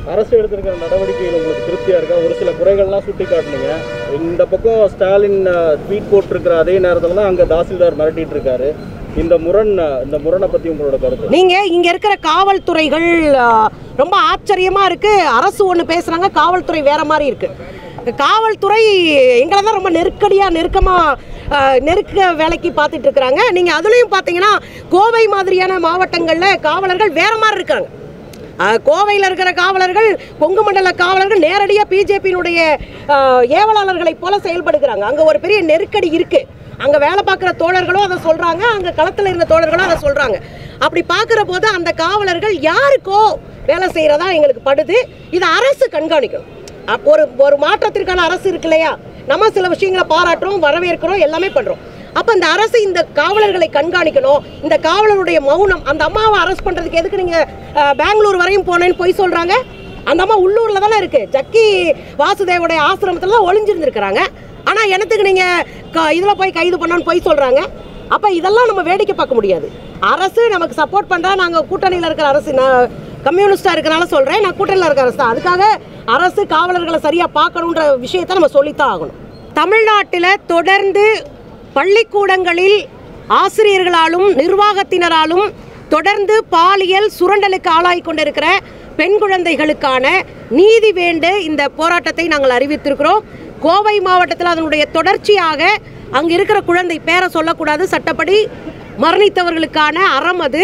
அரசு எடுத்திருக்கிற நடவடிக்கைகள் உங்களுக்கு திருப்தியா இருக்கா ஒரு சில குறைகள்லாம் சுட்டி காட்டுனீங்க இந்த பக்கம் ஸ்டாலின் ட்வீட் போட்டிருக்கிற அதே நேரத்தில் தான் அங்கே தாசில்தார் மிரட்டிட்டு இருக்காரு இந்த முரண் அஹ், இந்த முரணை பற்றி உங்களோட கருத்து நீங்க இங்க இருக்கிற காவல்துறைகள் ஆ, ரொம்ப ஆச்சரியமா இருக்கு அரசு ஒன்று பேசுறாங்க காவல்துறை வேற மாதிரி இருக்கு காவல்துறை எங்களை தான் ரொம்ப நெருக்கடியாக நெருக்கமாக நெருக்க வேலைக்கு பார்த்துட்டு இருக்கிறாங்க நீங்கள் அதுலேயும் பார்த்தீங்கன்னா கோவை மாதிரியான மாவட்டங்களில் காவலர்கள் வேற மாதிரி இருக்காங்க கோவையில் இருக்கிற காவலர்கள் கொங்கு மண்டல காவலர்கள் நேரடியாக பிஜேபியினுடைய ஏவலாளர்களைப் போல செயல்படுகிறாங்க அங்கே ஒரு பெரிய நெருக்கடி இருக்கு அங்கே வேலை பார்க்குற தோழர்களும் அதை சொல்கிறாங்க அங்கே களத்தில் இருந்த தோழர்களும் அதை சொல்கிறாங்க அப்படி பார்க்குற போது அந்த காவலர்கள் யாருக்கோ வேலை செய்கிறதா எங்களுக்கு படுது இதை அரசு கண்காணிக்கணும் அப்ப ஒரு ஒரு மாற்றத்திற்கான அரசு இருக்கு இல்லையா நம்ம சில விஷயங்களை பாராட்டுறோம் வரவேற்கிறோம் எல்லாமே பண்ணுறோம் அப்போ இந்த அரசு இந்த காவலர்களை கண்காணிக்கணும் இந்த காவலருடைய மௌனம் அந்த அம்மாவை அரெஸ்ட் பண்ணுறதுக்கு எதுக்கு நீங்கள் பெங்களூர் வரையும் போனேன்னு போய் சொல்கிறாங்க அந்த அம்மா உள்ளூரில் தானே இருக்குது ஜக்கி வாசுதேவோடைய ஆசிரமத்தில் தான் ஒளிஞ்சிருந்துருக்கிறாங்க ஆனால் எனத்துக்கு நீங்கள் இதில் போய் கைது பண்ணான்னு போய் சொல்கிறாங்க அப்போ இதெல்லாம் நம்ம வேடிக்கை பார்க்க முடியாது அரசு நமக்கு சப்போர்ட் பண்ணுறா நாங்கள் கூட்டணியில் இருக்கிற அரசு நான் கம்யூனிஸ்டாக இருக்கனால சொல்கிறேன் நான் கூட்டணியில் இருக்கிற அரசு தான் அதுக்காக அரசு காவலர்களை சரியாக பார்க்கணுன்ற விஷயத்தை நம்ம சொல்லித்தான் ஆகணும் தமிழ்நாட்டில் தொடர்ந்து பள்ளிக்கூடங்களில் ஆசிரியர்களாலும் நிர்வாகத்தினராலும் தொடர்ந்து பாலியல் சுரண்டலுக்கு ஆளாகி கொண்டிருக்கிற பெண் குழந்தைகளுக்கான நீதி வேண்டு இந்த போராட்டத்தை நாங்கள் அறிவித்திருக்கிறோம் கோவை மாவட்டத்தில் அதனுடைய தொடர்ச்சியாக அங்கே இருக்கிற குழந்தை பேரை சொல்லக்கூடாது சட்டப்படி மரணித்தவர்களுக்கான அறம் அது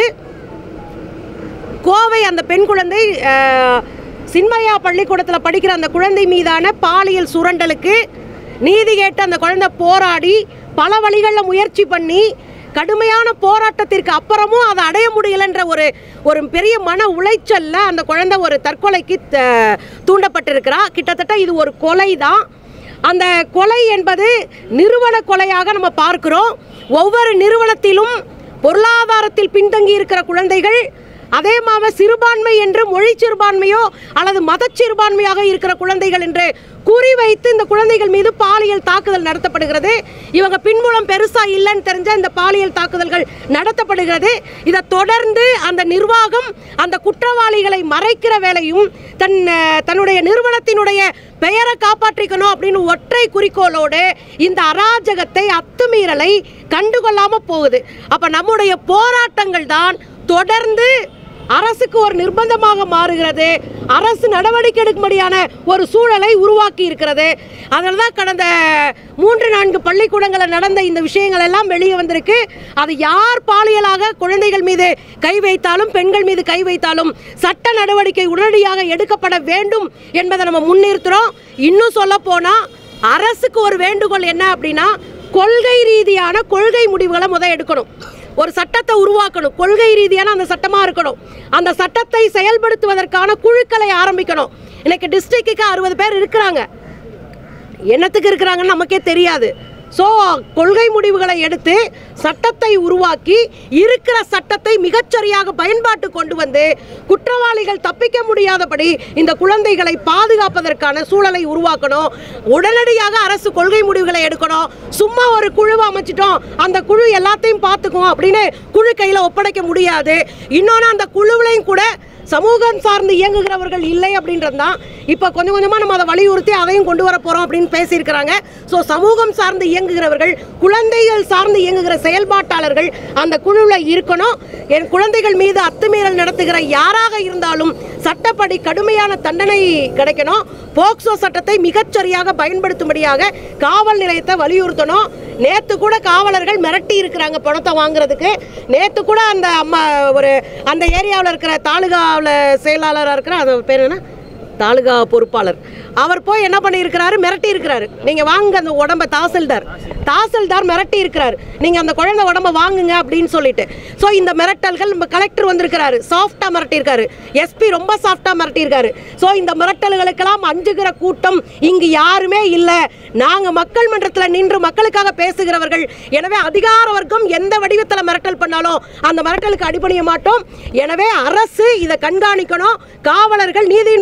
கோவை அந்த பெண் குழந்தை அஹ், சின்மயா பள்ளிக்கூடத்தில் படிக்கிற அந்த குழந்தை மீதான பாலியல் சுரண்டலுக்கு நீதி கேட்டு அந்த குழந்தை போராடி பல வழிகளில் முயற்சி பண்ணி கடுமையான போராட்டத்திற்கு அப்புறமும் அதை அடைய முடியலன்ற ஒரு ஒரு பெரிய மன உளைச்சல்ல அந்த குழந்தை ஒரு தற்கொலைக்கு த- தூண்டப்பட்டிருக்கிறா கிட்டத்தட்ட இது ஒரு கொலை தான் அந்த கொலை என்பது நிறுவன கொலையாக நம்ம பார்க்கிறோம் ஒவ்வொரு நிறுவனத்திலும் பொருளாதாரத்தில் பின்தங்கி இருக்கிற குழந்தைகள் அதே மாவ சிறுபான்மை என்று மொழி சிறுபான்மையோ அல்லது மத சிறுபான்மையாக இருக்கிற குழந்தைகள் என்று குறிவைத்து இந்த குழந்தைகள் மீது பாலியல் தாக்குதல் நடத்தப்படுகிறது இவங்க பின்புலம் பெருசா இல்லைன்னு தெரிஞ்ச இந்த பாலியல் தாக்குதல்கள் நடத்தப்படுகிறது இதை தொடர்ந்து அந்த நிர்வாகம் அந்த குற்றவாளிகளை மறைக்கிற வேலையும் தன் அஹ், தன்னுடைய நிறுவனத்தினுடைய பெயரை காப்பாற்றிக்கணும் அப்படின்னு ஒற்றை குறிக்கோளோடு இந்த அராஜகத்தை அத்துமீறலை கண்டுகொள்ளாம போகுது அப்ப நம்முடைய போராட்டங்கள் தான் தொடர்ந்து அரசுக்கு ஒரு நிர்பந்தமாக மாறுகிறது அரசு நடவடிக்கை எடுக்கும்படியான ஒரு சூழலை உருவாக்கி இருக்கிறது அதனால தான் கடந்த மூன்று நான்கு பள்ளிக்கூடங்களில் நடந்த இந்த விஷயங்கள் எல்லாம் வெளியே வந்திருக்கு அது யார் பாலியலாக குழந்தைகள் மீது கை வைத்தாலும் பெண்கள் மீது கை வைத்தாலும் சட்ட நடவடிக்கை உடனடியாக எடுக்கப்பட வேண்டும் என்பதை நம்ம முன்னிறுத்துறோம் இன்னும் சொல்ல போனா அரசுக்கு ஒரு வேண்டுகோள் என்ன அப்படின்னா கொள்கை ரீதியான கொள்கை முடிவுகளை முத எடுக்கணும் ஒரு சட்டத்தை உருவாக்கணும் கொள்கை ரீதியான அந்த சட்டமா இருக்கணும் அந்த சட்டத்தை செயல்படுத்துவதற்கான குழுக்களை ஆரம்பிக்கணும் இன்னைக்கு டிஸ்ட்ரிக்ட்டுக்கு அறுபது பேர் இருக்கிறாங்க என்னத்துக்கு இருக்கிறாங்கன்னு நமக்கே தெரியாது ஸோ கொள்கை முடிவுகளை எடுத்து சட்டத்தை உருவாக்கி இருக்கிற சட்டத்தை மிகச்சரியாக பயன்பாட்டு கொண்டு வந்து குற்றவாளிகள் தப்பிக்க முடியாதபடி இந்த குழந்தைகளை பாதுகாப்பதற்கான சூழலை உருவாக்கணும் உடனடியாக அரசு கொள்கை முடிவுகளை எடுக்கணும் சும்மா ஒரு குழுவை அமைச்சிட்டோம் அந்த குழு எல்லாத்தையும் பார்த்துக்கும் அப்படின்னு குழு கையில் ஒப்படைக்க முடியாது இன்னொன்று அந்த குழுவிலையும் கூட சமூகம் சார்ந்து இயங்குகிறவர்கள் இல்லை அப்படின்றது தான் இப்போ கொஞ்சம் கொஞ்சமாக நம்ம அதை வலியுறுத்தி அதையும் கொண்டு வர போகிறோம் அப்படின்னு பேசியிருக்கிறாங்க ஸோ சமூகம் சார்ந்து இயங்குகிறவர்கள் குழந்தைகள் சார்ந்து இயங்குகிற செயல்பாட்டாளர்கள் அந்த குழுவில் இருக்கணும் என் குழந்தைகள் மீது அத்துமீறல் நடத்துகிற யாராக இருந்தாலும் சட்டப்படி கடுமையான தண்டனை கிடைக்கணும் போக்சோ சட்டத்தை மிகச்சரியாக பயன்படுத்தும்படியாக காவல் நிலையத்தை வலியுறுத்தணும் நேத்து கூட காவலர்கள் மிரட்டி இருக்கிறாங்க பணத்தை வாங்குறதுக்கு நேத்து கூட அந்த அம்மா ஒரு அந்த ஏரியாவில் இருக்கிற தாலுகாவில் செயலாளராக இருக்கிற அது பேர் என்ன தாலுகா பொறுப்பாளர் அவர் போய் என்ன பண்ணியிருக்கிறாரு மிரட்டி இருக்கிறாரு நீங்கள் வாங்க அந்த உடம்ப தாசில்தார் தாசில்தார் மிரட்டி இருக்கிறாரு நீங்கள் அந்த குழந்தை உடம்ப வாங்குங்க அப்படின்னு சொல்லிட்டு ஸோ இந்த மிரட்டல்கள் நம்ம கலெக்டர் வந்திருக்கிறாரு சாஃப்டாக மிரட்டியிருக்காரு எஸ்பி ரொம்ப சாஃப்டாக மிரட்டியிருக்காரு ஸோ இந்த மிரட்டல்களுக்கெல்லாம் அஞ்சுகிற கூட்டம் இங்கு யாருமே இல்லை நாங்கள் மக்கள் மன்றத்தில் நின்று மக்களுக்காக பேசுகிறவர்கள் எனவே அதிகார வர்க்கம் எந்த வடிவத்தில் மிரட்டல் பண்ணாலும் அந்த மிரட்டலுக்கு அடிபணிய மாட்டோம் எனவே அரசு இதை கண்காணிக்கணும் காவலர்கள் நீதியின் பக்கம் நிற்க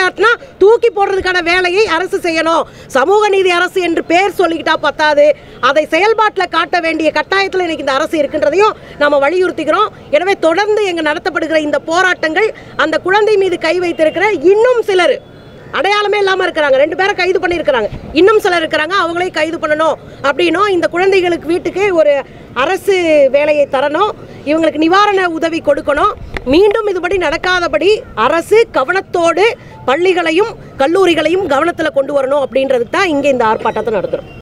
தலையாட்டினா தூக்கி போடுறதுக்கான வேலையை அரசு செய்யணும் சமூக நீதி அரசு என்று பேர் சொல்லிக்கிட்டா பத்தாது அதை செயல்பாட்டில் காட்ட வேண்டிய கட்டாயத்தில் இன்னைக்கு இந்த அரசு இருக்கின்றதையும் நம்ம வலியுறுத்திக்கிறோம் எனவே தொடர்ந்து எங்க நடத்தப்படுகிற இந்த போராட்டங்கள் அந்த குழந்தை மீது கை வைத்திருக்கிற இன்னும் சிலர் அடையாளமே இல்லாமல் இருக்கிறாங்க ரெண்டு பேரை கைது பண்ணியிருக்கிறாங்க இன்னும் சிலர் இருக்கிறாங்க அவங்களையும் கைது பண்ணணும் அப்படின்னும் இந்த குழந்தைகளுக்கு வீட்டுக்கு ஒரு அரசு வேலையை தரணும் இவங்களுக்கு நிவாரண உதவி கொடுக்கணும் மீண்டும் இதுபடி நடக்காதபடி அரசு கவனத்தோடு பள்ளிகளையும் கல்லூரிகளையும் கவனத்தில் கொண்டு வரணும் அப்படின்றது தான் இங்கே இந்த ஆர்ப்பாட்டத்தை நடத்துகிறோம்